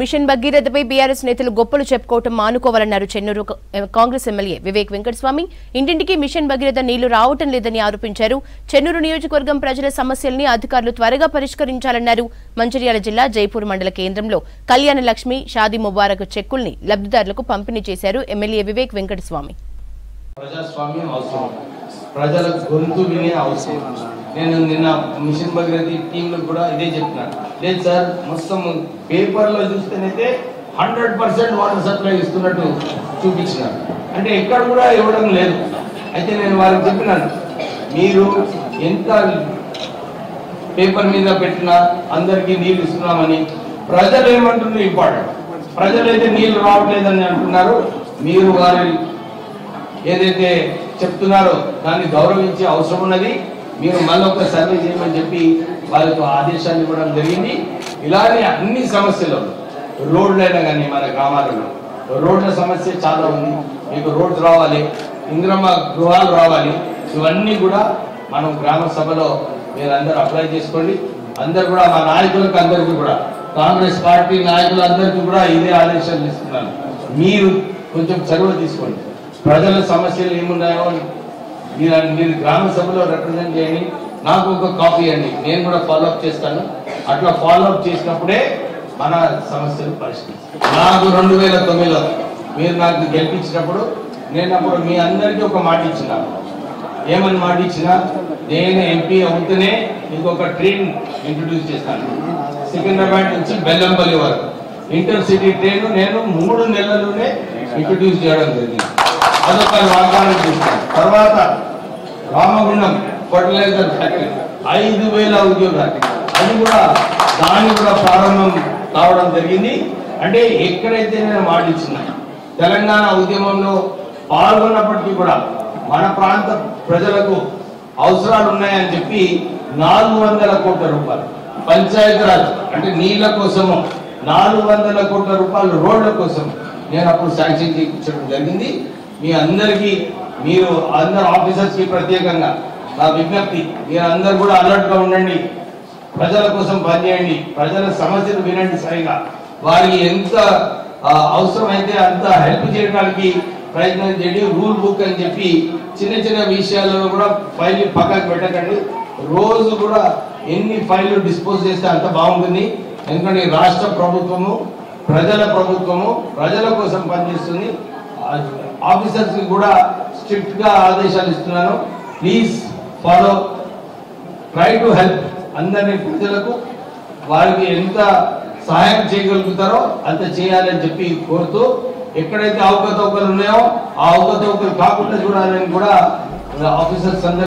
machine భగీరథపై BRS నేతలు గొప్పలు చెప్పుకోవటం మానుకోవాలన్నారు చెన్నూరు క- కాంగ్రెస్ ఎమ్మెల్యే వివేక్ వెంకటస్వామి ఇంటింటికి మిషన్ భగీరథ నీళ్లు రావటం లేదని ఆరోపించారు చెన్నూరు నియోజకవర్గం ప్రజల సమస్యల్ని అధికారులు త్వరగా పరిష్కరించాలన్నారు మంచిర్యాల జిల్లా జైపూర్ మండల కేంద్రంలో కళ్యాణ లక్ష్మి షాదీ ముబారక్ చెక్కుల్ని లబ్ధిదారులకు పంపిణీ చేశారు ఎమ్మెల్యే వివేక్ వెంకటస్వామి ప్రజాస్వామ్యం అవసరం ప్రజల గొంతు వినే అవసరం నేను నిన్న మిషన్ భగీరథి టీంలకు కూడా ఇదే చెప్తున్నాను లేదు సార్ మొత్తం పేపర్లో చూస్తేనైతే హండ్రెడ్ పర్సెంట్ వాటర్ సప్లై ఇస్తున్నట్టు చూపించినారు అంటే ఎక్కడ కూడా ఇవ్వడం లేదు అయితే నేను వారికి చెప్పినాను మీరు ఎంత పేపర్ మీద పెట్టినా అందరికీ నీళ్లు ఇస్తున్నామని ప్రజలు ఏమంటున్నారు ఇంపార్టెంట్ ప్రజలైతే నీళ్లు రావట్లేదని అంటున్నారు మీరు వారి ఏదైతే చెప్తున్నారో దాన్ని గౌరవించే అవసరం ఉన్నది మీరు మళ్ళీ ఒక సర్వే చేయమని చెప్పి వాళ్ళకు ఆదేశాలు ఇవ్వడం జరిగింది ఇలానే అన్ని సమస్యలు రోడ్లైనా కానీ మన గ్రామాలలో రోడ్ల సమస్య చాలా ఉంది మీకు రోడ్స్ రావాలి ఇంద్రమ్మ గృహాలు రావాలి ఇవన్నీ కూడా మనం గ్రామ సభలో మీరు అందరు అప్లై చేసుకోండి అందరు కూడా మా నాయకులకు అందరికీ కూడా కాంగ్రెస్ పార్టీ నాయకులందరికీ కూడా ఇదే ఆదేశాలు ఇస్తున్నాను మీరు కొంచెం చొరవ తీసుకోండి ప్రజల సమస్యలు ఏమున్నాయో మీరు మీరు గ్రామ సభలో రిప్రజెంట్ చేయండి నాకు ఒక కాపీ అండి నేను కూడా ఫాలోఅప్ చేస్తాను అట్లా ఫాలోఅప్ చేసినప్పుడే మన సమస్యలు పరిష్కరిస్తాం నాకు రెండు వేల తొమ్మిదిలో మీరు నాకు గెలిపించినప్పుడు నేను అప్పుడు మీ అందరికీ ఒక మాట ఇచ్చినాను ఏమని మాట ఇచ్చినా నేను ఎంపీ అవుతూనే ఇంకొక ట్రైన్ ఇంట్రొడ్యూస్ చేస్తాను సికింద్రాబాద్ నుంచి బెల్లంపల్లి వరకు ఇంటర్ సిటీ ట్రైన్ నేను మూడు నెలల్లోనే ఇంట్రొడ్యూస్ చేయడం జరిగింది అదొక వాగ్దానం చేస్తాను తర్వాత రామగుండం ఫర్టిలైజర్ ఫ్యాక్టరీ ఐదు వేల ఉద్యోగాలు అది కూడా దాన్ని కూడా ప్రారంభం కావడం జరిగింది అంటే ఎక్కడైతే నేను మాట ఇచ్చిన తెలంగాణ ఉద్యమంలో పాల్గొన్నప్పటికీ కూడా మన ప్రాంత ప్రజలకు అవసరాలు ఉన్నాయని చెప్పి నాలుగు వందల కోట్ల రూపాయలు పంచాయతీరాజ్ అంటే నీళ్ల కోసము నాలుగు వందల కోట్ల రూపాయలు రోడ్ల కోసం నేను అప్పుడు శాంక్షన్ చేయించడం జరిగింది మీ అందరికీ మీరు అందరు ఆఫీసర్స్ కి ప్రత్యేకంగా నా విజ్ఞప్తి మీరు అందరు కూడా అలర్ట్ గా ఉండండి ప్రజల కోసం పనిచేయండి ప్రజల సమస్యలు వినండి సరిగా వారికి ఎంత ఆ, అవసరమైతే అంత హెల్ప్ చేయడానికి ప్రయత్నం చేయండి రూల్ బుక్ అని చెప్పి చిన్న చిన్న విషయాలలో కూడా ఫైల్ పక్కకు పెట్టకండి రోజు కూడా ఎన్ని ఫైళ్ళు డిస్పోజ్ చేస్తే అంత బాగుంటుంది ఎందుకంటే ఈ రాష్ట్ర ప్రభుత్వము ప్రజల ప్రభుత్వము ప్రజల కోసం పనిచేస్తుంది ఆఫీసర్స్ కి కూడా స్ట్రిక్ట్ గా ఆదేశాలు ఇస్తున్నాను please follow try to help అందరినీ ప్రజలకు వారికి ఎంత సహాయం చేయగలుగుతారో అంత చేయాలని చెప్పి కోరుతూ ఎక్కడైతే అవకతవకలు ఉన్నాయో ఆ అవకతవకలు కాకుండా చూడాలని కూడా ఆఫీసర్స్ అందరూ